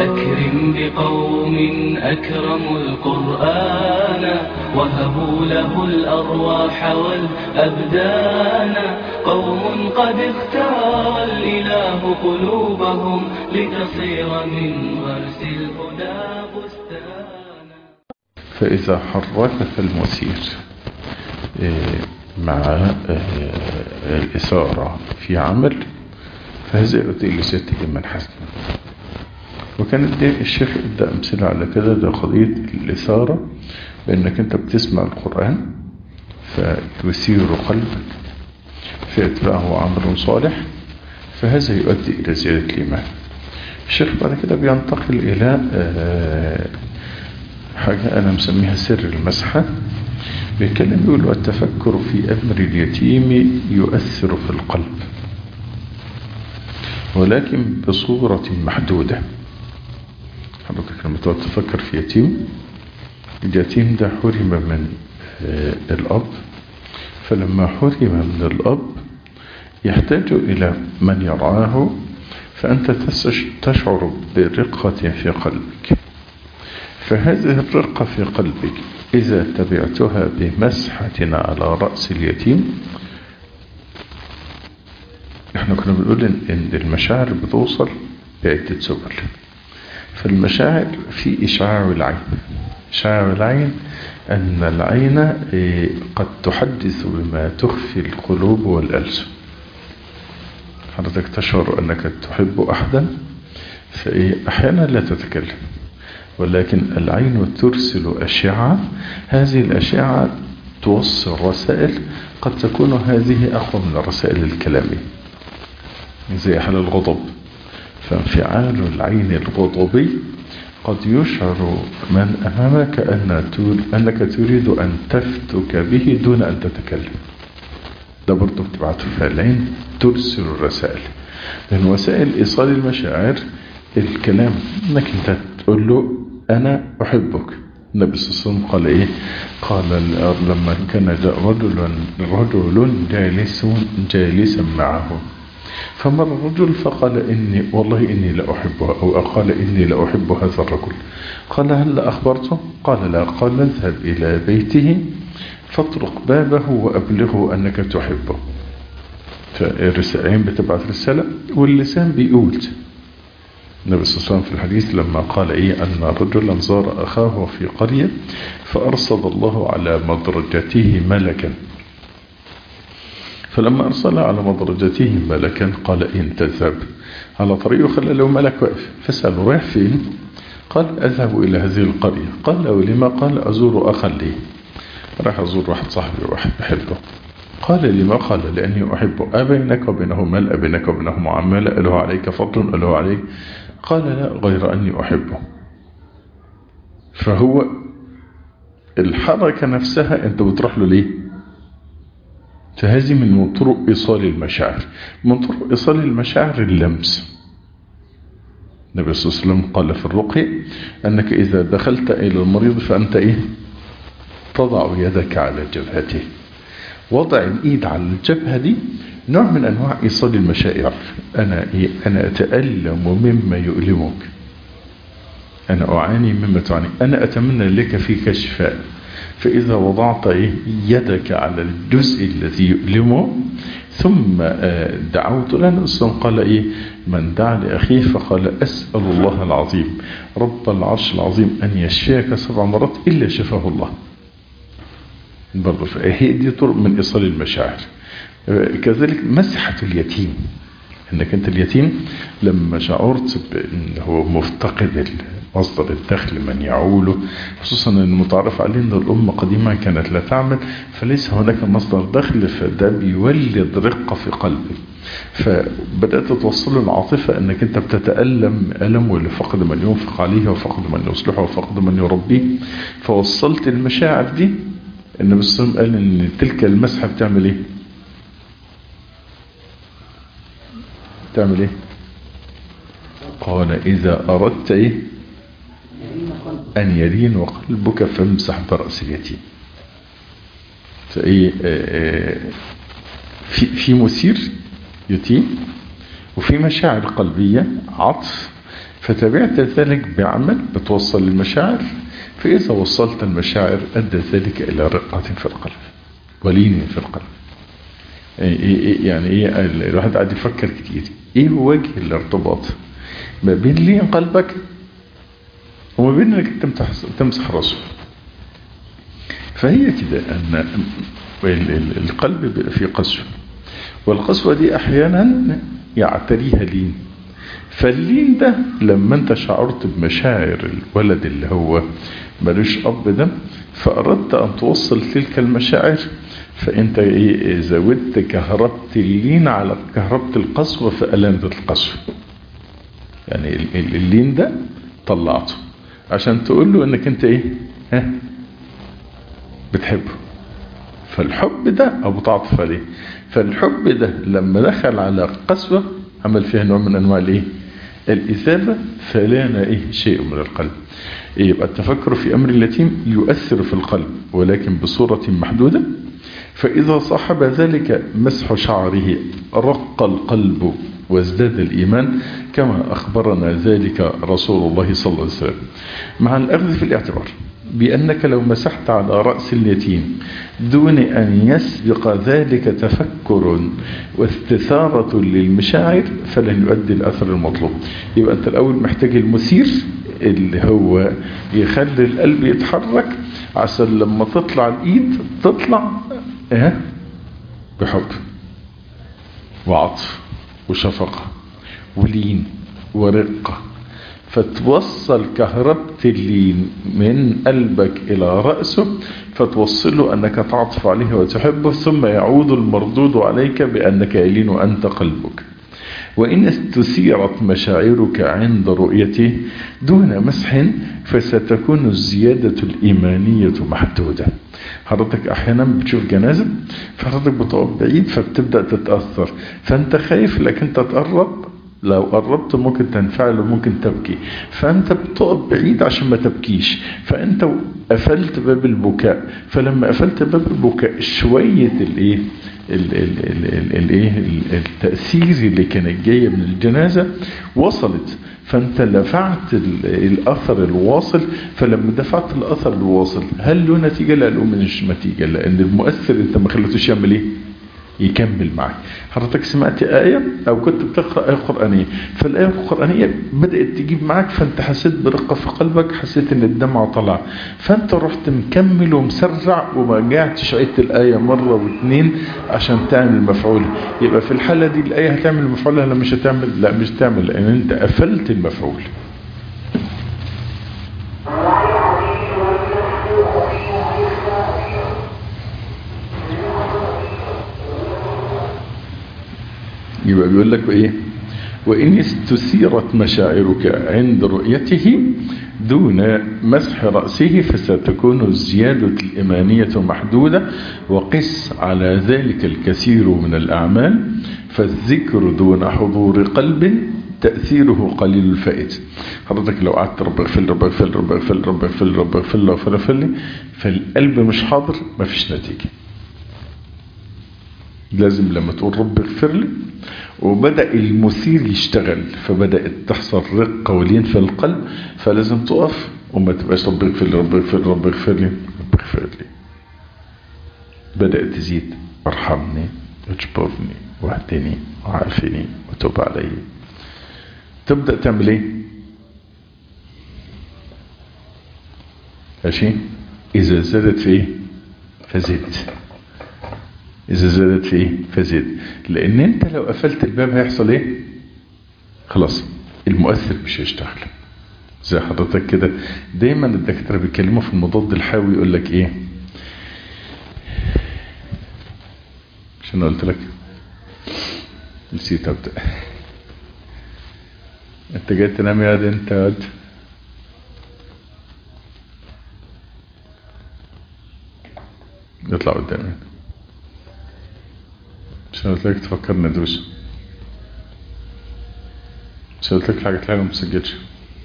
أكرم بقوم أكرموا القرآن وهبوا له الأرواح والأبدان قوم قد اختار الإله قلوبهم لتصير من غرس الهدى بستانا فإذا حركك المسير مع الإثارة في عمل فهذا يؤدي إلى زيادة من حسنا وكانت دي الشيخ ادى أمثلة على كده ده قضية الإثارة بأنك أنت بتسمع القرآن فيثير قلبك فيتبعه عمل صالح فهذا يؤدي إلى زيادة الإيمان الشيخ بعد كده بينتقل إلى حاجة أنا مسميها سر المسحة بيتكلم يقول والتفكر في أمر اليتيم يؤثر في القلب ولكن بصورة محدودة حضرتك لما تقعد تفكر في يتيم اليتيم ده حرم من الأب فلما حرم من الأب يحتاج إلى من يرعاه فأنت تشعر برقة في قلبك فهذه الرقة في قلبك إذا تبعتها بمسحة على رأس اليتيم احنا كنا بنقول ان المشاعر بتوصل بعدة سبل فالمشاعر في إشعاع العين إشعاع العين أن العين قد تحدث بما تخفي القلوب والألسن حضرتك تشعر أنك تحب أحدا فأحيانا لا تتكلم ولكن العين ترسل أشعة هذه الأشعة توصل رسائل قد تكون هذه أقوى من الرسائل الكلامية زي حال الغضب فانفعال العين الغضبي قد يشعر من أمامك أن أنك تريد أن تفتك به دون أن تتكلم ده برضه بتبعته فالعين ترسل الرسائل من وسائل إيصال المشاعر الكلام انك انت تقول له انا احبك النبي صلى الله عليه وسلم قال ايه قال لما كان جاء رجل رجل جالس جالسا معه فمر الرجل فقال إني والله إني لا أحبه أو قال إني لا أحب هذا الرجل قال هل أخبرته قال لا قال اذهب إلى بيته فاطرق بابه وأبلغه أنك تحبه فالرسائل بتبعث رسالة واللسان بيقول النبي صلى الله عليه وسلم في الحديث لما قال إيه أن رجلا زار أخاه في قرية فأرصد الله على مدرجته ملكا فلما أرسل على مدرجته ملكا قال إن تذهب على طريقه خلى له ملك واقف فسأله رايح فين قال أذهب إلى هذه القرية قال له لما قال أزور أخا لي راح أزور واحد صاحبي واحد بحبه قال لما قال لأني أحبه أبينك وبينه مال أبينك وبينه معاملة أله عليك فضل أله عليك قال لا غير أني أحبه فهو الحركة نفسها أنت بتروح له ليه فهذه من طرق إيصال المشاعر من طرق إيصال المشاعر اللمس النبي صلى الله عليه وسلم قال في الرقي أنك إذا دخلت إلى المريض فأنت إيه تضع يدك على جبهته وضع الإيد على الجبهة دي نوع من أنواع إيصال المشاعر أنا, إيه؟ أنا أتألم مما يؤلمك أنا أعاني مما تعاني أنا أتمنى لك فيك شفاء فإذا وضعت إيه يدك على الجزء الذي يؤلمه ثم دعوت لنا أصلا قال إيه من دعا لأخيه فقال أسأل الله العظيم رب العرش العظيم أن يشفيك سبع مرات إلا شفاه الله برضه هي دي طرق من إيصال المشاعر كذلك مسحة اليتيم انك انت اليتيم لما شعرت بان هو مفتقد مصدر الدخل من يعوله خصوصا ان المتعرف عليه ان الامه قديما كانت لا تعمل فليس هناك مصدر دخل فده بيولد رقه في قلبه فبدات توصل له العاطفه انك انت بتتالم الم لفقد من ينفق عليه وفقد من يصلحه وفقد من يربيه فوصلت المشاعر دي النبي صلى الله عليه وسلم قال ان تلك المسحه بتعمل ايه تعمل ايه قال اذا اردت ايه ان يلين قلبك فامسح برأس اليتيم فايه في في مثير يتيم وفي مشاعر قلبية عطف فتبعت ذلك بعمل بتوصل المشاعر فإذا وصلت المشاعر أدى ذلك إلى رقة في القلب ولين في القلب يعني ايه الواحد قاعد يفكر كتير ايه وجه الارتباط ما بين لين قلبك وما بين انك تمسح تمسح راسه فهي كده ان القلب بيبقى فيه قسوه والقسوه دي احيانا يعتريها لين فاللين ده لما انت شعرت بمشاعر الولد اللي هو ملوش اب ده فاردت ان توصل تلك المشاعر فانت ايه زودت كهربت اللين على كهربة القسوة فألمت القسوة يعني اللين ده طلعته عشان تقول له انك انت ايه ها بتحبه فالحب ده ابو تعطف عليه فالحب ده لما دخل على قسوة عمل فيها نوع من انواع الايه الاثابة فلان ايه شيء من القلب إيه يبقى التفكر في امر اليتيم يؤثر في القلب ولكن بصورة محدودة فإذا صاحب ذلك مسح شعره رق القلب وازداد الإيمان كما أخبرنا ذلك رسول الله صلى الله عليه وسلم مع الأخذ في الاعتبار بأنك لو مسحت على رأس اليتيم دون أن يسبق ذلك تفكر واستثارة للمشاعر فلن يؤدي الأثر المطلوب يبقى أنت الأول محتاج المثير اللي هو يخلي القلب يتحرك عشان لما تطلع الإيد تطلع إيه؟ بحب وعطف وشفقة ولين ورقة فتوصل كهربة اللين من قلبك إلى رأسه فتوصله أنك تعطف عليه وتحبه ثم يعود المردود عليك بأنك يلين أنت قلبك وإن استثيرت مشاعرك عند رؤيته دون مسح فستكون الزيادة الإيمانية محدودة حضرتك أحيانا بتشوف جنازة فحضرتك بتقف بعيد فبتبدأ تتأثر فأنت خايف لك أنت تقرب لو قربت ممكن تنفعل وممكن تبكي فأنت بتقف بعيد عشان ما تبكيش فأنت قفلت باب البكاء فلما قفلت باب البكاء شوية الايه الايه التأثير اللي كانت جاية من الجنازة وصلت فانت دفعت الاثر الواصل فلما دفعت الاثر الواصل هل له نتيجة لا له مش نتيجة لان المؤثر انت ما خليتوش يعمل ايه يكمل معك حضرتك سمعت آية أو كنت بتقرأ آية قرآنية فالآية القرآنية بدأت تجيب معك فأنت حسيت برقة في قلبك حسيت أن الدمع طلع فأنت رحت مكمل ومسرع وما رجعتش عدت الآية مرة واثنين عشان تعمل مفعول يبقى في الحالة دي الآية هتعمل مفعول ولا مش هتعمل لا مش هتعمل لأن أنت قفلت المفعول يبقى بيقول لك ايه وإن استثيرت مشاعرك عند رؤيته دون مسح رأسه فستكون الزيادة الإيمانية محدودة وقس على ذلك الكثير من الأعمال فالذكر دون حضور قلب تأثيره قليل الفائد حضرتك لو قعدت رب اغفر رب اغفر رب اغفر رب اغفر رب اغفر رب اغفر لي فالقلب مش حاضر مفيش نتيجة لازم لما تقول رب اغفر لي وبدأ المثير يشتغل فبدأت تحصل رقة ولين في القلب فلازم تقف وما تبقاش رب اغفر لي رب اغفر لي رب اغفر لي رب اغفر لي بدأت تزيد ارحمني واجبرني واهدني وعافني وتوب علي تبدأ تعمل ايه ماشي اذا زادت في ايه فزد إذا زادت في إيه؟ فزاد لأن أنت لو قفلت الباب هيحصل إيه؟ خلاص المؤثر مش هيشتغل زي حضرتك كده دايما الدكاترة بيتكلموا في المضاد الحيوي يقول لك إيه؟ مش أنا قلت لك؟ نسيت أبدأ أنت جاي تنام يا ده أنت يا يطلع قدامي مش قلت لك تفكرني ادوس مش قلت لك حاجه تلاقيها ما مسجلش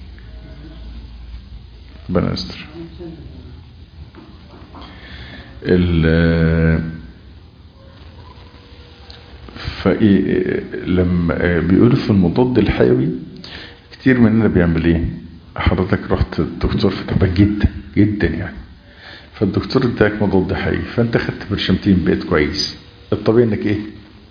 ربنا يستر ال فإيه لما بيقولوا في المضاد الحيوي كتير مننا بيعمل ايه حضرتك رحت الدكتور فتعبان جدا جدا يعني فالدكتور اداك مضاد حيوي فانت خدت برشمتين بقيت كويس الطبيعي انك ايه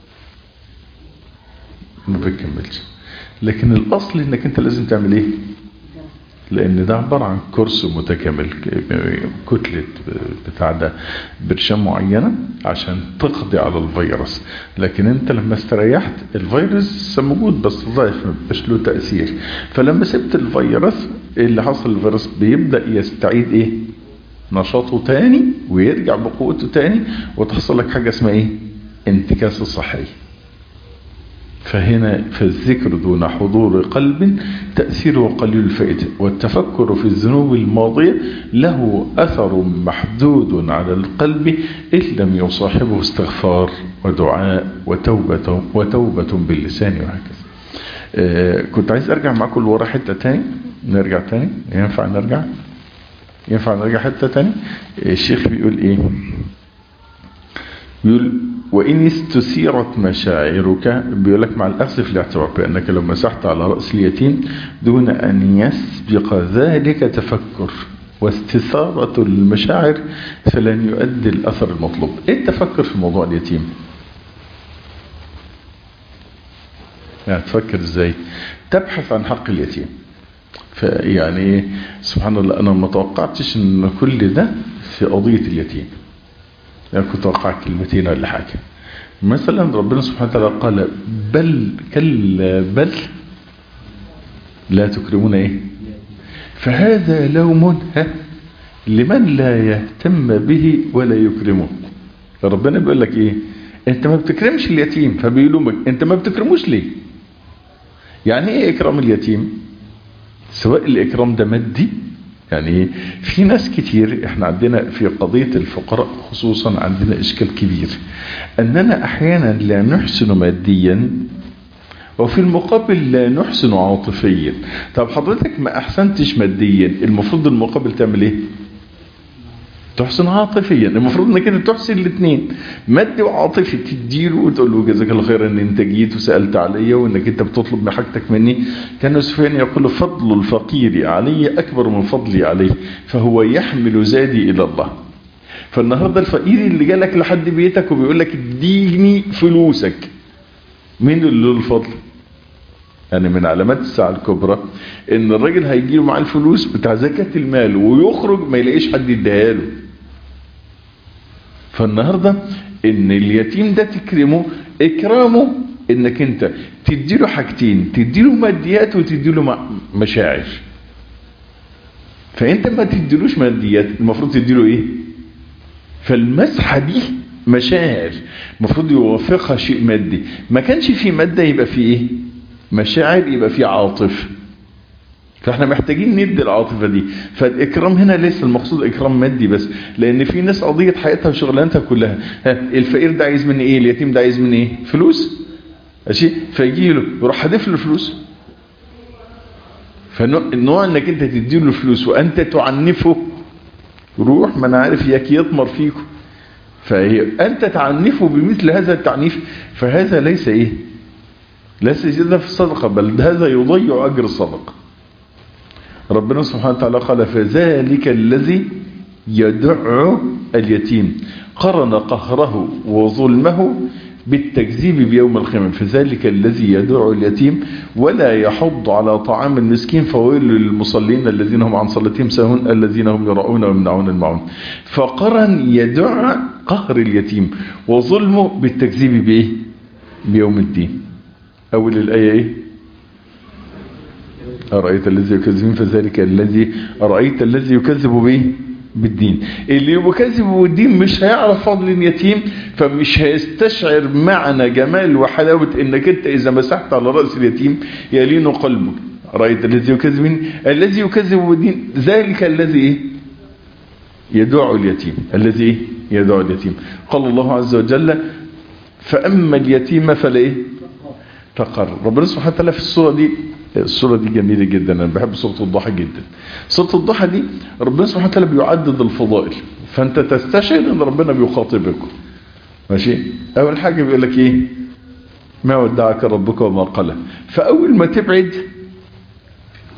ما بتكملش لكن الاصل انك انت لازم تعمل ايه لان ده عبارة عن كورس متكامل كتلة بتاع ده برشام معينة عشان تقضي على الفيروس لكن انت لما استريحت الفيروس موجود بس ضعف ما بقاش له تأثير فلما سبت الفيروس ايه اللي حصل الفيروس بيبدأ يستعيد ايه نشاطه تاني ويرجع بقوته تاني وتحصل لك حاجة اسمها ايه انتكاسة صحية فهنا فالذكر دون حضور قلب تأثيره قليل الفائدة والتفكر في الذنوب الماضية له أثر محدود على القلب إن لم يصاحبه استغفار ودعاء وتوبة, وتوبة باللسان وهكذا آه كنت عايز أرجع معكم لورا حتة تاني نرجع تاني ينفع نرجع ينفع نرجع حتة تاني الشيخ بيقول ايه بيقول وإن استثيرت مشاعرك بيقول لك مع الأخذ في الاعتبار بأنك لو مسحت على رأس اليتيم دون أن يسبق ذلك تفكر واستثارة المشاعر فلن يؤدي الأثر المطلوب إيه التفكر في موضوع اليتيم يعني تفكر إزاي تبحث عن حق اليتيم فيعني سبحان الله أنا ما توقعتش أن كل ده في قضية اليتيم يعني كنت أوقع كلمتين ولا حاجة مثلا ربنا سبحانه وتعالى قال بل كلا بل لا تكرمون ايه فهذا لوم ها لمن لا يهتم به ولا يكرمه ربنا بيقول لك ايه انت ما بتكرمش اليتيم فبيلومك انت ما بتكرموش ليه يعني ايه اكرام اليتيم سواء الاكرام ده مادي يعني في ناس كتير احنا عندنا في قضية الفقراء خصوصا عندنا اشكال كبير اننا احيانا لا نحسن ماديا وفي المقابل لا نحسن عاطفيا طب حضرتك ما احسنتش ماديا المفروض المقابل تعمل ايه تحسن عاطفيا المفروض انك انت تحسن الاثنين مادي وعاطفي تديله وتقول له جزاك الله خيرا ان انت جيت وسالت عليا وانك انت بتطلب من حاجتك مني كان سفيان يقول فضل الفقير علي اكبر من فضلي عليه فهو يحمل زادي الى الله فالنهارده الفقير اللي جالك لحد بيتك وبيقول لك اديني فلوسك مين اللي له الفضل يعني من علامات الساعة الكبرى ان الراجل هيجي له معاه الفلوس بتاع زكاة المال ويخرج ما يلاقيش حد يديها له فالنهاردة ان اليتيم ده تكرمه اكرامه انك انت تديله حاجتين تديله ماديات وتديله مشاعر فانت ما تديلوش ماديات المفروض تديله ايه فالمسحة دي مشاعر المفروض يوافقها شيء مادي ما كانش في مادة يبقى في ايه مشاعر يبقى في عاطفه فاحنا محتاجين ندي العاطفة دي فالاكرام هنا ليس المقصود اكرام مادي بس لان في ناس قضية حياتها وشغلانتها كلها ها الفقير ده عايز مني ايه اليتيم ده عايز مني ايه فلوس ماشي فيجي له يروح حادف له فلوس فالنوع انك انت تدي له فلوس وانت تعنفه روح ما انا عارف ياك يطمر فيكم فهي انت تعنفه بمثل هذا التعنيف فهذا ليس ايه ليس زيادة في الصدقة بل هذا يضيع أجر الصدقة ربنا سبحانه وتعالى قال فذلك الذي يدع اليتيم قرن قهره وظلمه بالتكذيب بيوم القيامة فذلك الذي يدع اليتيم ولا يحض على طعام المسكين فويل للمصلين الذين هم عن صلاتهم ساهون الذين هم يرعون ويمنعون المعون فقرن يدع قهر اليتيم وظلمه بالتكذيب بإيه بيوم الدين أول الآية إيه أرأيت الذي يكذبون فذلك الذي أرأيت الذي يكذب به بالدين اللي يكذب بالدين مش هيعرف فضل اليتيم فمش هيستشعر معنى جمال وحلاوة انك انت اذا مسحت على رأس اليتيم يلين قلبك رأيت الذي يكذب الذي يكذب بالدين ذلك الذي إيه؟ يدعو اليتيم الذي إيه؟ يدعو اليتيم قال الله عز وجل فأما اليتيم فلا إيه فقر ربنا سبحانه وتعالى في الصورة دي الصورة دي جميلة جدا أنا بحب صورة الضحى جدا صورة الضحى دي ربنا سبحانه وتعالى بيعدد الفضائل فأنت تستشعر أن ربنا بيخاطبك ماشي أول حاجة بيقول لك إيه ما ودعك ربك وما قلى فأول ما تبعد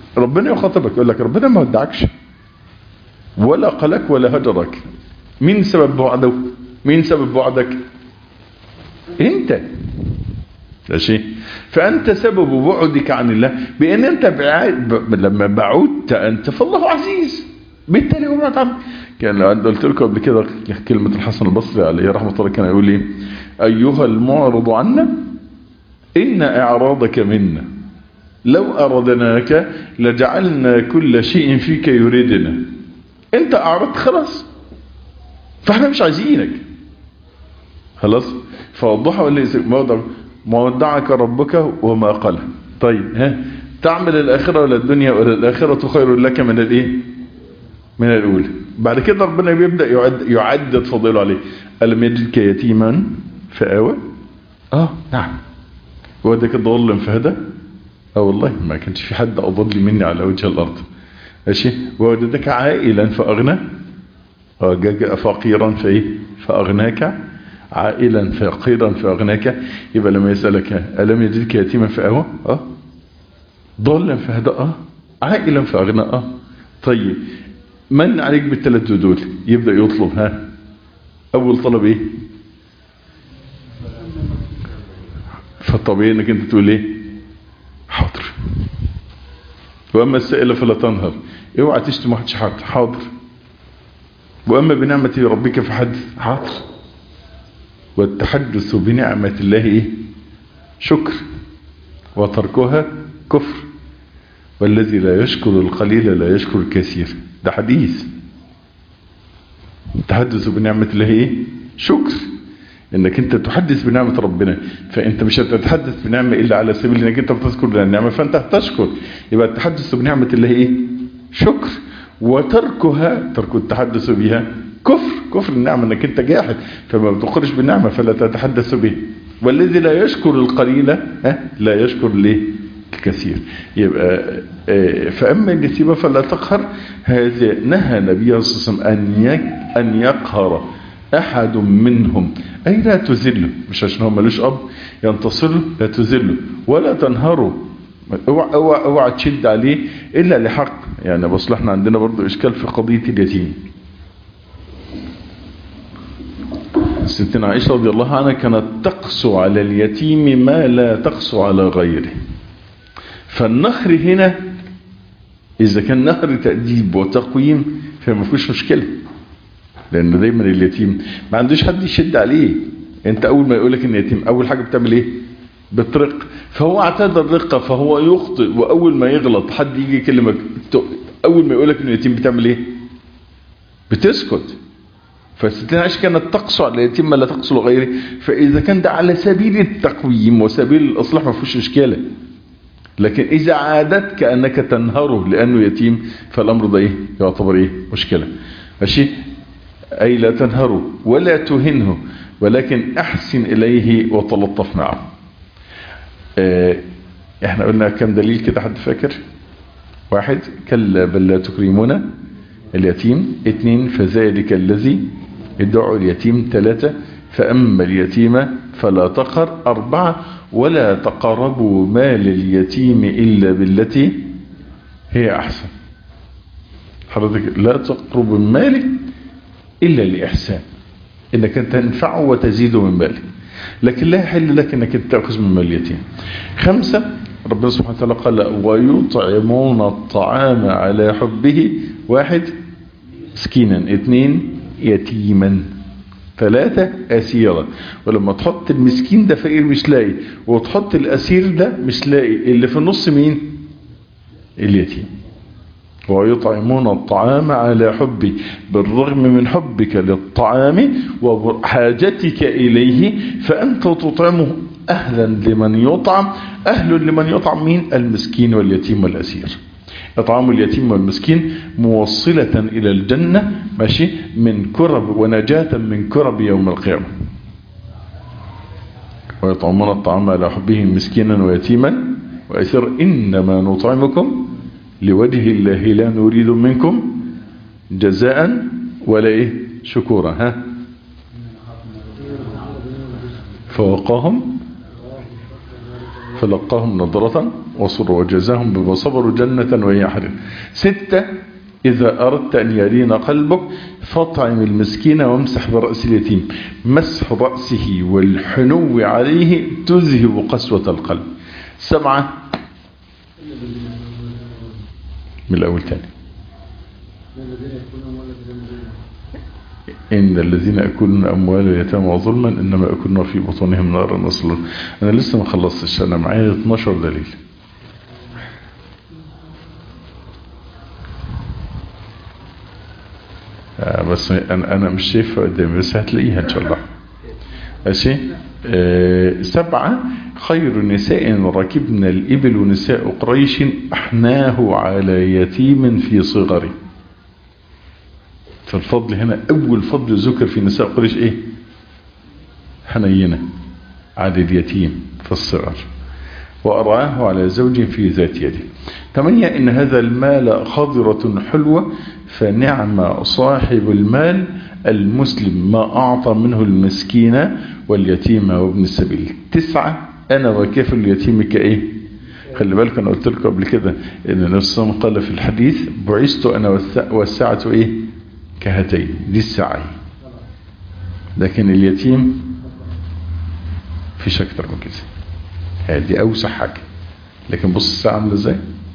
ربنا يخاطبك يقول لك ربنا ما ودعكش ولا قلك ولا هجرك مين سبب بعده مين سبب بعدك انت ماشي فانت سبب بعدك عن الله بان انت بعاد ب... لما بعدت انت فالله عزيز بالتالي هو بعد عنك كان قلت لكم قبل كده كلمة الحسن البصري عليه رحمة الله كان يقول لي أيها المعرض عنا إن إعراضك منا لو أردناك لجعلنا كل شيء فيك يريدنا أنت أعرضت خلاص فاحنا مش عايزينك خلاص فوضحوا اللي موضع ما ودعك ربك وما قال طيب ها تعمل الآخرة ولا الدنيا ولا الآخرة خير لك من الإيه من الأولى بعد كده ربنا بيبدأ يعد يعدد فضيله عليه ألم يجدك يتيما فآوى آه نعم وادك ضال فهدى اه والله ما كانش في حد أضل مني على وجه الأرض ماشي ووجدك عائلا فأغنى اه فقيرا فايه فأغناك عائلا فقيرا فأغناك يبقى لما يسألك ألم يجدك يتيما فآوى اه ضالا فهدى اه عائلا فأغنى اه طيب من عليك بالثلاث دول يبدأ يطلب ها أول طلب ايه فالطبيعي انك انت تقول ايه حاضر واما السائل فلا تنهر اوعى تشتم واحد شحات حاضر واما بنعمة ربك فحدث حاضر والتحدث بنعمة الله ايه شكر وتركها كفر والذي لا يشكر القليل لا يشكر الكثير ده حديث التحدث بنعمة الله ايه شكر انك انت تحدث بنعمة ربنا فانت مش هتتحدث بنعمة الا على سبيل انك انت بتذكر النعمة فانت هتشكر يبقى التحدث بنعمة الله ايه شكر وتركها ترك التحدث بها كفر كفر النعمة انك انت جاحد فما بتقرش بالنعمة فلا تتحدث به والذي لا يشكر القليل لا يشكر ليه الكثير يبقى فأما اليتيمة فلا تقهر هذا نهى النبي صلى الله عليه وسلم أن يقهر أحد منهم أي لا تذله مش عشان هو ملوش أب ينتصر لا تذله ولا تنهره اوعى اوعى اوعى تشد عليه إلا لحق يعني بصل احنا عندنا برضو إشكال في قضية اليتيم ستنا عائشة رضي الله عنها كانت تقسو على اليتيم ما لا تقسو على غيره فالنخر هنا إذا كان نخر تأديب وتقويم فما فيش مشكلة لأنه دايما اليتيم ما عندوش حد يشد عليه انت أول ما يقولك ان يتيم أول حاجة بتعمل ايه بترق فهو اعتاد الرقة فهو يخطئ وأول ما يغلط حد يجي يكلمك أول ما يقولك انه يتيم بتعمل ايه بتسكت فستنا عائشة كانت تقصى على اليتيم ما لا تقصى لغيره فإذا كان ده على سبيل التقويم وسبيل الإصلاح ما فيش إشكالة لكن إذا عادت كأنك تنهره لأنه يتيم فالأمر ده إيه يعتبر إيه مشكلة ماشي أي لا تنهره ولا تهنه ولكن أحسن إليه وتلطف معه اه احنا قلنا كم دليل كده حد فاكر واحد كلا بل لا تكرمون اليتيم اثنين فذلك الذي يدعو اليتيم ثلاثة فأما اليتيم فلا تقر أربعة ولا تقربوا مال اليتيم إلا بالتي هي أحسن حضرتك لا تقرب المال إلا لإحسان إنك تنفعه وتزيد من ماله لكن لا يحل لك إنك تأخذ من مال اليتيم خمسة ربنا سبحانه وتعالى قال ويطعمون الطعام على حبه واحد مسكينا اثنين يتيما ثلاثة أسيرا ولما تحط المسكين ده فقير مش لاقي وتحط الأسير ده مش لاقي اللي في النص مين اليتيم ويطعمون الطعام على حبي بالرغم من حبك للطعام وحاجتك إليه فأنت تطعمه أهلا لمن يطعم أهل لمن يطعم مين المسكين واليتيم والأسير إطعام اليتيم والمسكين موصلة إلى الجنة ماشي من كرب ونجاة من كرب يوم القيامة ويطعمون الطعام على حبه مسكينا ويتيما وأسر إنما نطعمكم لوجه الله لا نريد منكم جزاء ولا إيه شكورا ها فوقاهم فلقاهم نظرة وصر وجزاهم بما صبروا جنة وهي حرير ستة إذا أردت أن يلين قلبك فاطعم المسكين وامسح برأس اليتيم مسح رأسه والحنو عليه تذهب قسوة القلب سبعة من الأول تاني إن الذين يأكلون أموال اليتامى ظلما إنما يأكلون في بطونهم نارا نصلا أنا لسه ما خلصتش أنا معايا 12 دليل آه بس أنا أنا مش شايفها قدامي بس هتلاقيها إن شاء الله ماشي آه سبعة خير نساء ركبن الإبل نساء قريش أحناه على يتيم في صغره فالفضل هنا أول فضل ذكر في نساء قريش إيه حنينة على اليتيم في الصغر وأرعاه على زوج في ذات يده ثمانية إن هذا المال خضرة حلوة فنعم صاحب المال المسلم ما أعطى منه المسكين واليتيم وابن السبيل تسعة أنا وكيف اليتيم كإيه خلي بالك أنا قلت لكم قبل كده إن نفسهم قال في الحديث بعثت أنا والساعة إيه كهاتين دي الساعة لكن اليتيم فيش أكتر من كده هذه أوسع حاجة لكن بص الساعة عاملة ازاي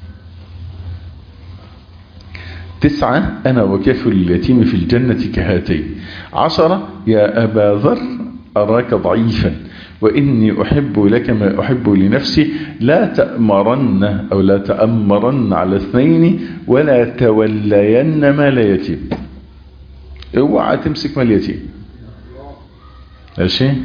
تسعة أنا وكفل اليتيم في الجنة كهاتين عشرة يا أبا ذر أراك ضعيفا وإني أحب لك ما أحب لنفسي لا تأمرن أو لا تأمرن على اثنين ولا تولين مال يتيم اوعى تمسك مال يتيم ماشي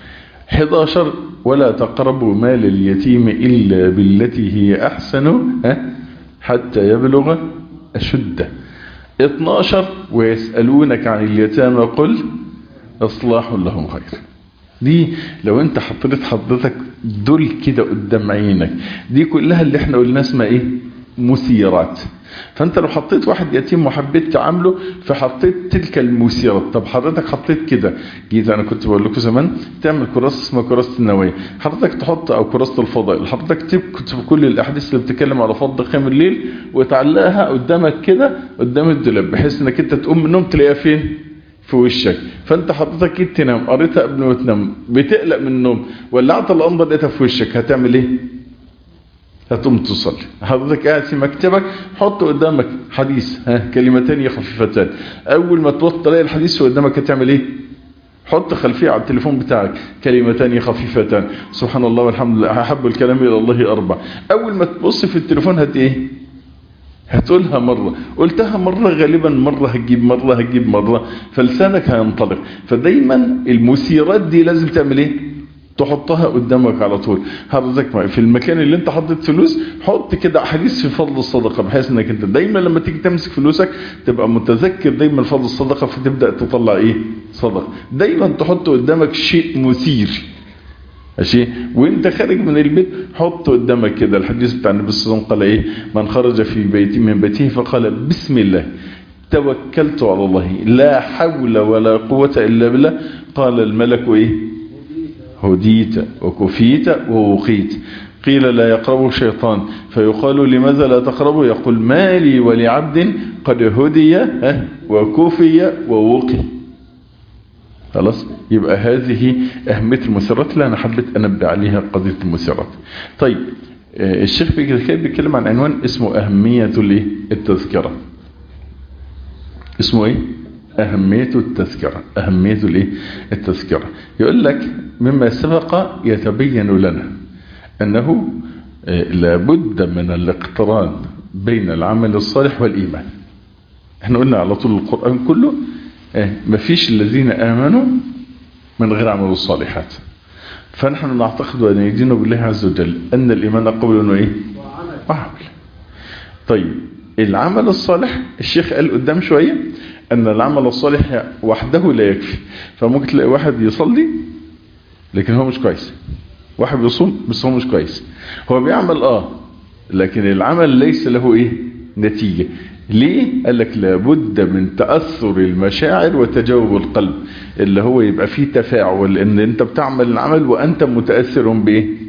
11 ولا تقربوا مال اليتيم إلا بالتي هي أحسن حتى يبلغ أشده 12 ويسألونك عن اليتامى قل إصلاح لهم خير دي لو انت حطيت حضرتك دول كده قدام عينك دي كلها اللي احنا قلنا اسمها ايه مثيرات فانت لو حطيت واحد يتيم وحبيت تعامله فحطيت تلك المثيرات طب حضرتك حطيت كده جيت انا كنت بقول لكم زمان تعمل كراسه اسمها كراسه النوايا حضرتك تحط او كراسه الفضائل حضرتك تكتب كل الاحاديث اللي بتتكلم على فضل قيام الليل وتعلقها قدامك كده قدام الدولاب بحيث انك انت تقوم من النوم تلاقيها فين في وشك فانت حضرتك جيت تنام قريتها قبل ما تنام بتقلق من النوم ولعت الامضه لقيتها في وشك هتعمل ايه هتقوم تصلي حضرتك قاعد في مكتبك حط قدامك حديث ها كلمتين خفيفتان اول ما تبص تلاقي الحديث قدامك هتعمل ايه حط خلفيه على التليفون بتاعك كلمتان خفيفتان سبحان الله والحمد لله احب الكلام الى الله اربع اول ما تبص في التليفون هت ايه هتقولها مرة قلتها مرة غالبا مرة هتجيب مرة هتجيب مرة فلسانك هينطلق فدايما المثيرات دي لازم تعمل ايه تحطها قدامك على طول حضرتك في المكان اللي انت حطيت فلوس حط كده احاديث في فضل الصدقه بحيث انك انت دايما لما تيجي تمسك فلوسك تبقى متذكر دايما فضل الصدقه فتبدا تطلع ايه صدقه دايما تحط قدامك شيء مثير ماشي وانت خارج من البيت حط قدامك كده الحديث بتاع النبي صلى الله عليه وسلم قال ايه من خرج في بيت من بيته فقال بسم الله توكلت على الله لا حول ولا قوه الا بالله قال الملك ايه هديت وكفيت ووقيت قيل لا يقربه الشيطان فيقال لماذا لا تقربه يقول مالي ولعبد قد هدي وكفي ووقي خلاص يبقى هذه أهمية المسيرات اللي أنا حبيت أنبه عليها قضية المسيرات طيب الشيخ بيتكلم عن عنوان اسمه أهمية التذكرة اسمه ايه أهمية التذكرة أهمية الإيه؟ التذكرة يقول لك مما سبق يتبين لنا أنه لابد من الاقتران بين العمل الصالح والإيمان احنا قلنا على طول القرآن كله مفيش الذين آمنوا من غير عمل الصالحات فنحن نعتقد أن يدين بالله عز وجل أن الإيمان قول وإيه وعمل طيب العمل الصالح الشيخ قال قدام شوية أن العمل الصالح وحده لا يكفي فممكن تلاقي واحد يصلي لكن هو مش كويس واحد بيصوم بس هو مش كويس هو بيعمل آه لكن العمل ليس له إيه نتيجة ليه قال لك لابد من تأثر المشاعر وتجاوب القلب اللي هو يبقى فيه تفاعل ان انت بتعمل العمل وانت متأثر بايه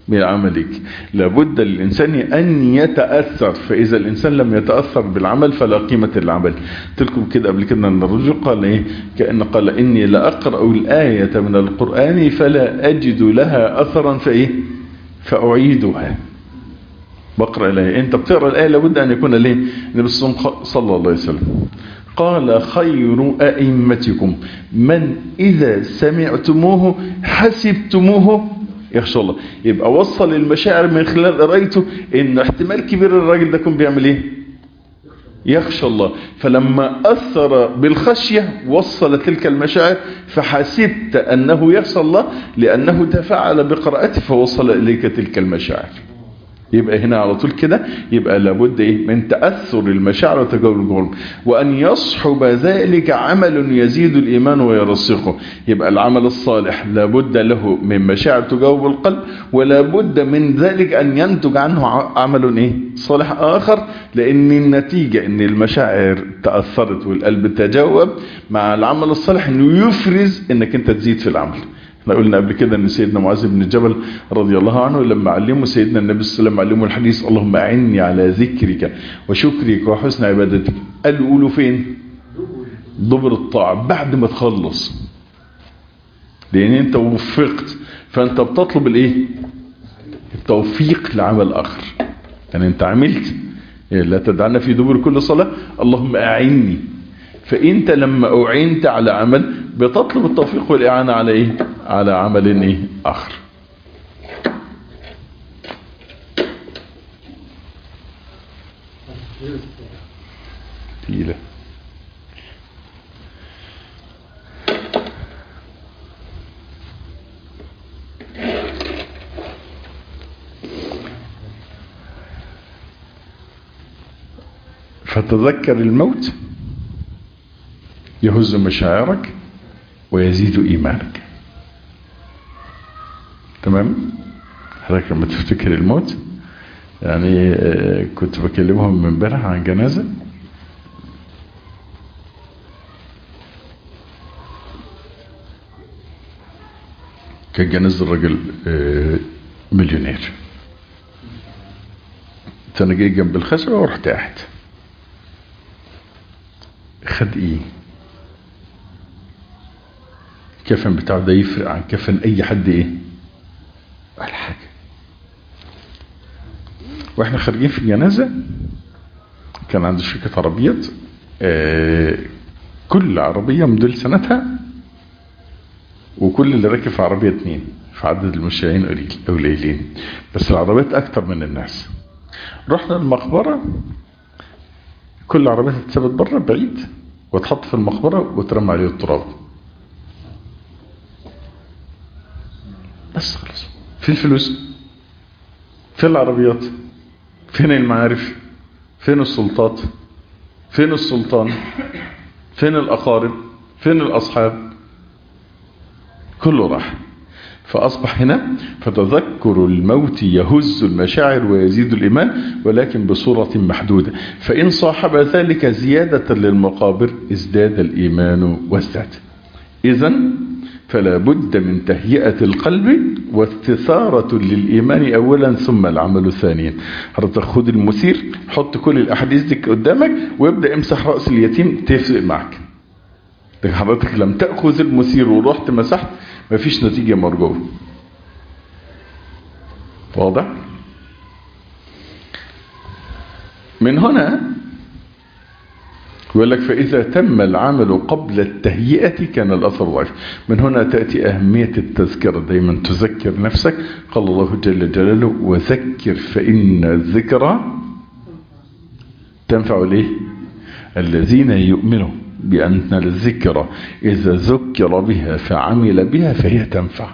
بعملك لابد للإنسان أن يتأثر فإذا الإنسان لم يتأثر بالعمل فلا قيمة للعمل تلكم كده قبل كده أن الرجل قال إيه كأن قال إني لأقرأ الآية من القرآن فلا أجد لها أثرا فإيه فأعيدها بقرأ الآية أنت بتقرأ الآية لابد أن يكون ليه النبي صلى الله عليه وسلم قال خير أئمتكم من إذا سمعتموه حسبتموه يخشى الله يبقى وصل المشاعر من خلال قرايته ان احتمال كبير الراجل ده يكون بيعمل ايه يخشى الله فلما أثر بالخشية وصل تلك المشاعر فحسبت أنه يخشى الله لأنه تفاعل بقراءته فوصل إليك تلك المشاعر يبقى هنا على طول كده يبقى لابد ايه من تأثر المشاعر وتجاوب الجرم وأن يصحب ذلك عمل يزيد الإيمان ويرسخه يبقى العمل الصالح لابد له من مشاعر تجاوب القلب ولا بد من ذلك أن ينتج عنه عمل ايه صالح آخر لأن النتيجة أن المشاعر تأثرت والقلب تجاوب مع العمل الصالح أنه يفرز أنك أنت تزيد في العمل احنا قلنا قبل كده ان سيدنا معاذ بن جبل رضي الله عنه لما علمه سيدنا النبي صلى الله عليه وسلم علمه الحديث اللهم اعني على ذكرك وشكرك وحسن عبادتك قال له قولوا فين دبر الطاعة بعد ما تخلص لان انت وفقت فانت بتطلب الايه التوفيق لعمل اخر يعني انت عملت لا تدعنا في دبر كل صلاة اللهم اعني فانت لما اعنت على عمل بتطلب التوفيق والاعانة على ايه على عمل ايه اخر تقيلة فتذكر الموت يهز مشاعرك ويزيد إيمانك تمام حضرتك لما تفتكر الموت يعني كنت بكلمهم من امبارح عن جنازة كان جنازة الراجل مليونير فانا جاي جنب الخشبة ورحت قاعد خد ايه الكفن بتاعه ده يفرق عن كفن اي حد ايه ولا حاجة واحنا خارجين في الجنازة كان عند شركة عربيات آه كل عربية موديل سنتها وكل اللي راكب في عربية اتنين في عدد المشايين قليلين بس العربيات اكتر من الناس رحنا المقبرة كل عربية تتثبت بره بعيد وتحط في المقبرة وترمى عليه التراب بس خلاص في الفلوس فين العربيات فين المعارف فين السلطات فين السلطان فين الأقارب فين الأصحاب كله راح فأصبح هنا فتذكر الموت يهز المشاعر ويزيد الإيمان ولكن بصورة محدودة فإن صاحب ذلك زيادة للمقابر ازداد الإيمان وازداد إذا فلا بد من تهيئة القلب واستثارة للإيمان أولا ثم العمل ثانيا حضرتك خد المثير حط كل الأحاديث دي قدامك وابدأ امسح رأس اليتيم تفرق معك لكن حضرتك لم تأخذ المثير ورحت مسحت مفيش نتيجة مرجوة واضح من هنا يقول لك فإذا تم العمل قبل التهيئة كان الأثر ضعيف من هنا تأتي أهمية التذكرة دايما تذكر نفسك قال الله جل جلاله وذكر فإن الذكرى تنفع ليه الذين يؤمنوا بأن الذكرى إذا ذكر بها فعمل بها فهي تنفع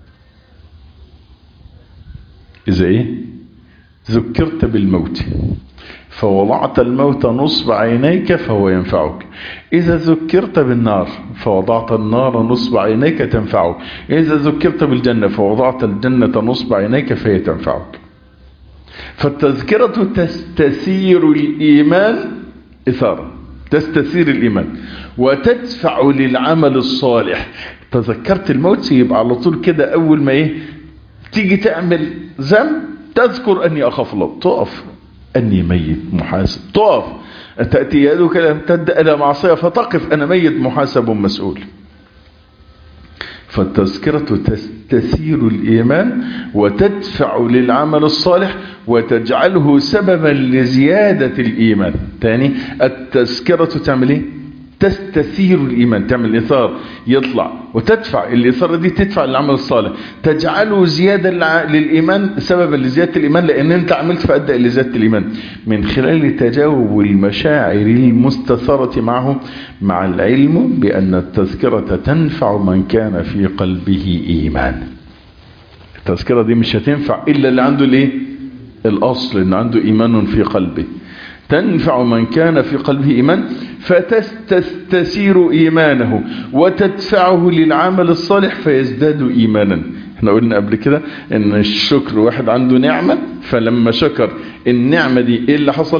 إذا إيه ذكرت بالموت فوضعت الموت نصب عينيك فهو ينفعك إذا ذكرت بالنار فوضعت النار نصب عينيك تنفعك إذا ذكرت بالجنة فوضعت الجنة نصب عينيك فهي تنفعك فالتذكرة تستثير الإيمان إثارة تستثير الإيمان وتدفع للعمل الصالح تذكرت الموت يبقى على طول كده أول ما إيه تيجي تعمل ذنب تذكر اني اخاف الله تقف اني ميت محاسب تقف تأتي يدك الامتد الى معصية فتقف انا ميت محاسب مسؤول فالتذكرة تثير الإيمان وتدفع للعمل الصالح وتجعله سببا لزيادة الإيمان تاني التذكرة تعمل ايه تستثير الإيمان تعمل إثار يطلع وتدفع الإثارة دي تدفع للعمل الصالح تجعله زيادة للإيمان سببا لزيادة الإيمان لأن أنت عملت فأدى إلى زيادة الإيمان من خلال تجاوب المشاعر المستثارة معه مع العلم بأن التذكرة تنفع من كان في قلبه إيمان التذكرة دي مش هتنفع إلا اللي عنده الإيه الأصل إن عنده إيمان في قلبه تنفع من كان في قلبه إيمان فتستثير إيمانه وتدفعه للعمل الصالح فيزداد إيمانا احنا قلنا قبل كده ان الشكر واحد عنده نعمة فلما شكر النعمة دي ايه اللي حصل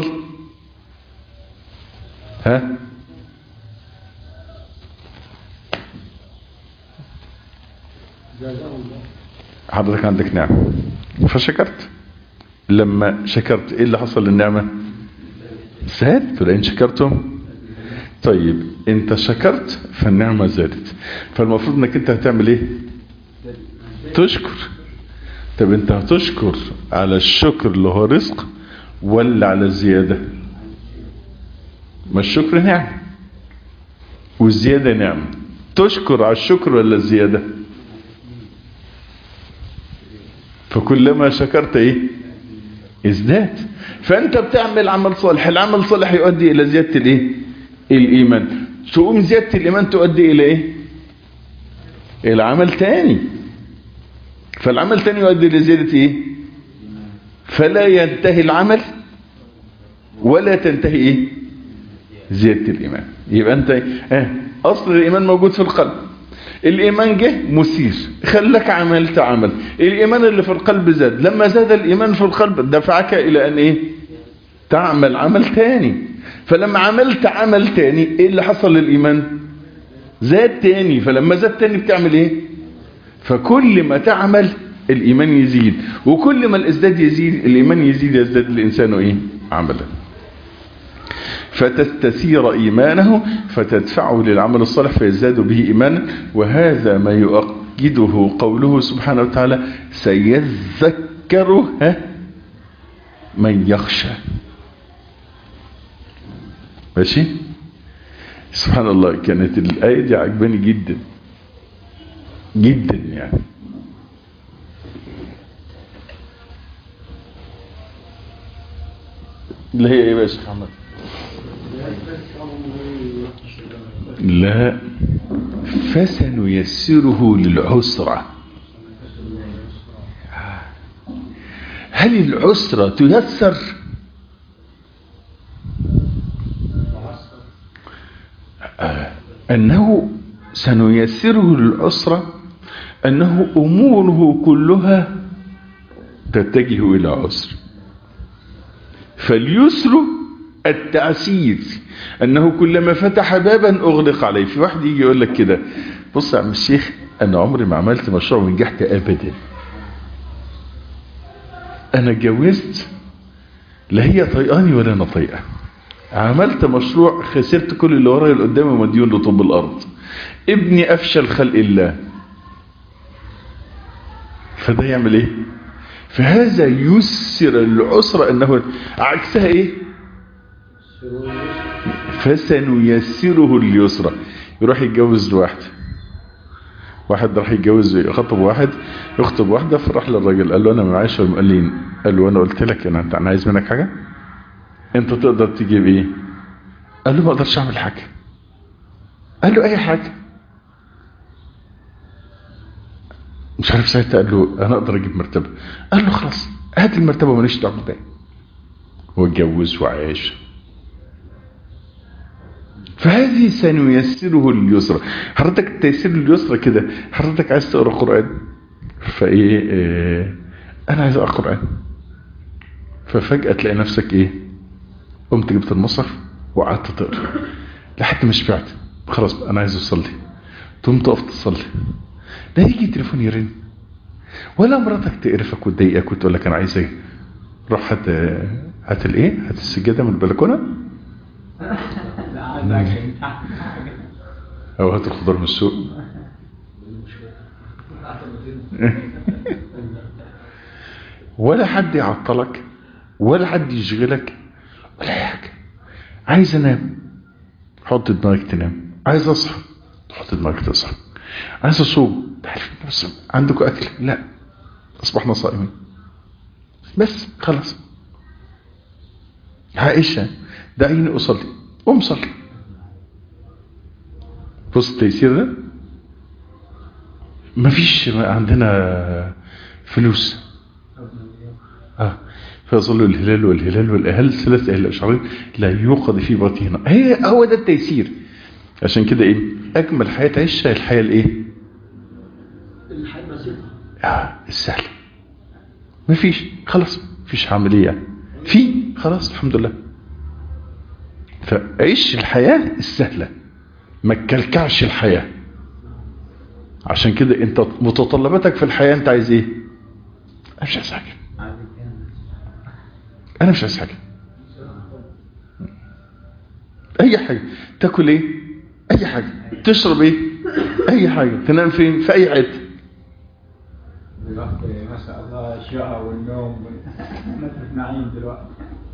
ها حضرتك عندك نعمة فشكرت لما شكرت ايه اللي حصل للنعمة زادت ولئن شكرتم طيب انت شكرت فالنعمة زادت فالمفروض انك انت هتعمل ايه تشكر طب انت هتشكر على الشكر اللي هو رزق ولا على الزيادة ما الشكر نعم والزيادة نعم تشكر على الشكر ولا الزيادة فكلما شكرت ايه ازداد فانت بتعمل عمل صالح العمل الصالح يؤدي الى زيادة الايه الايمان تقوم زيادة الايمان تؤدي الى ايه الى عمل تاني فالعمل تاني يؤدي الى زيادة ايه فلا ينتهي العمل ولا تنتهي ايه زيادة الايمان يبقى انت اه اصل الايمان موجود في القلب الايمان جه مثير خلك عملت عمل الايمان اللي في القلب زاد لما زاد الايمان في القلب دفعك الى ان ايه تعمل عمل تاني فلما عملت عمل تاني ايه اللي حصل للايمان زاد تاني فلما زاد تاني بتعمل ايه فكل ما تعمل الايمان يزيد وكل ما الازداد يزيد الايمان يزيد يزداد الانسان ايه عملا فتستثير إيمانه فتدفعه للعمل الصالح فيزداد به إيمانا وهذا ما يؤكده قوله سبحانه وتعالى سيذكر من يخشى ماشي سبحان الله كانت الآية دي عجباني جدا جدا يعني اللي هي ايه بقى يا شيخ محمد لا فسنيسره للعسرة هل العسرة تيسر أنه سنيسره للعسرة أنه أموره كلها تتجه إلى عسر فاليسر التعسير انه كلما فتح بابا اغلق عليه في واحد يجي يقول لك كده بص يا عم الشيخ انا عمري ما عملت مشروع ونجحت ابدا انا اتجوزت لا هي طيقاني ولا انا طيقه عملت مشروع خسرت كل اللي ورايا اللي قدامي مديون لطب الارض ابني افشل خلق الله فده يعمل ايه فهذا يسر العسر انه عكسها ايه فسنيسره اليسرى يروح يتجوز لواحد واحد راح يتجوز يخطب واحد يخطب واحدة فراح للراجل قال له انا معايش المقلين قال له انا قلت لك انا انا عايز منك حاجة انت تقدر تجيب ايه قال له ما اقدرش اعمل حاجة قال له اي حاجة مش عارف ساعتها قال له انا اقدر اجيب مرتبة قال له خلاص هات المرتبة ماليش دعوه بالباقي واتجوز وعاش فهذه سنيسره اليسرى حضرتك تيسير اليسرى كده حضرتك عايز تقرا قران فايه إيه انا عايز اقرا قران ففجاه تلاقي نفسك ايه قمت جبت المصحف وقعدت تقرا لحد ما شبعت خلاص انا عايز اصلي تقوم تقف تصلي ده يجي تليفون يرن ولا مراتك تقرفك وتضايقك وتقول لك انا عايز ايه روح هات هات الايه هات السجاده من البلكونه لا عايزك او هات الخضار من السوق ولا حد يعطلك ولا حد يشغلك ولا أي حاجه عايز انام حط دماغك تنام عايز اصحى تحط دماغك تصحى عايز اصوم تعرف بس عندكم اكل لا اصبحنا صائمين بس خلاص عائشه دعيني اصلي قوم صلي بص التيسير ده مفيش عندنا فلوس اه فيظل الهلال والهلال والأهل ثلاث أهل أشعرين لا يوقد في بطنهن هي هو ده التيسير عشان كده ايه أجمل حياة عيشها الحياة الايه الحياة بسيطة آه السهلة مفيش خلاص مفيش عملية في خلاص الحمد لله فعيش الحياة السهلة ما تكلكعش الحياة عشان كده انت متطلباتك في الحياة انت عايز ايه انا مش عايز حاجة انا مش عايز حاجة اي حاجة تاكل ايه اي حاجة تشرب ايه اي حاجة تنام فين في اي حته دلوقتي ما شاء الله الشقة والنوم نترك نعيم دلوقتي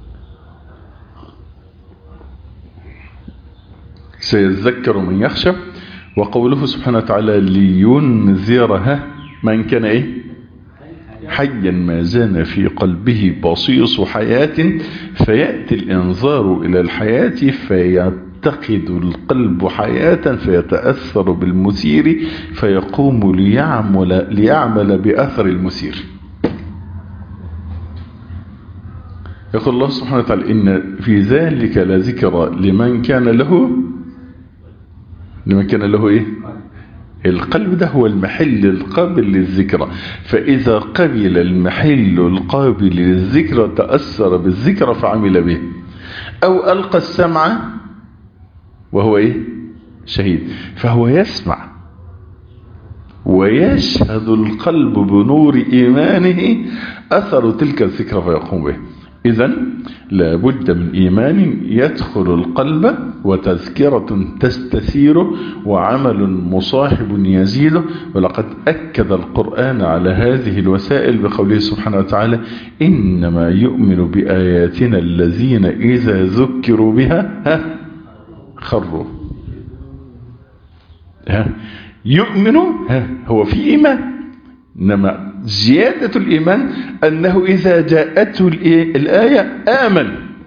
سيذكر من يخشى وقوله سبحانه وتعالى لينذرها من كان ايه حيا ما زال في قلبه بصيص حياة فيأتي الإنذار إلى الحياة فيعتقد القلب حياة فيتأثر بالمثير فيقوم ليعمل, ليعمل بأثر المثير يقول الله سبحانه وتعالى إن في ذلك لذكرى لمن كان له لمن كان له إيه القلب ده هو المحل القابل للذكرى فإذا قبل المحل القابل للذكرى تأثر بالذكرى فعمل به أو ألقى السمع وهو إيه شهيد فهو يسمع ويشهد القلب بنور إيمانه أثر تلك الذكرى فيقوم به إذا لابد من إيمان يدخل القلب وتذكرة تستثيره وعمل مصاحب يزيده ولقد أكد القرآن على هذه الوسائل بقوله سبحانه وتعالى إنما يؤمن بآياتنا الذين إذا ذكروا بها ها خروا ها يؤمنوا ها هو في إيمان إنما زيادة الإيمان أنه إذا جاءته الآية آمن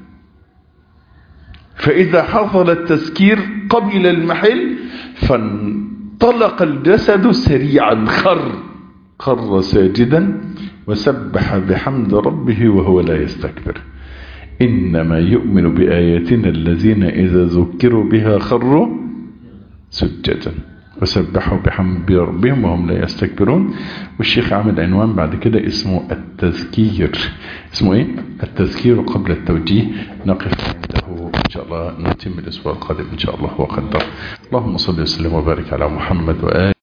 فإذا حصل التذكير قبل المحل فانطلق الجسد سريعا خر خر ساجدا وسبح بحمد ربه وهو لا يستكبر إنما يؤمن بآياتنا الذين إذا ذكروا بها خروا سجدا وسبحوا بحمد ربهم وهم لا يستكبرون والشيخ عامل عنوان بعد كده اسمه التذكير اسمه ايه التذكير قبل التوجيه نقف عنده ان شاء الله نتم الاسبوع القادم ان شاء الله وقدر اللهم صل وسلم وبارك على محمد وآله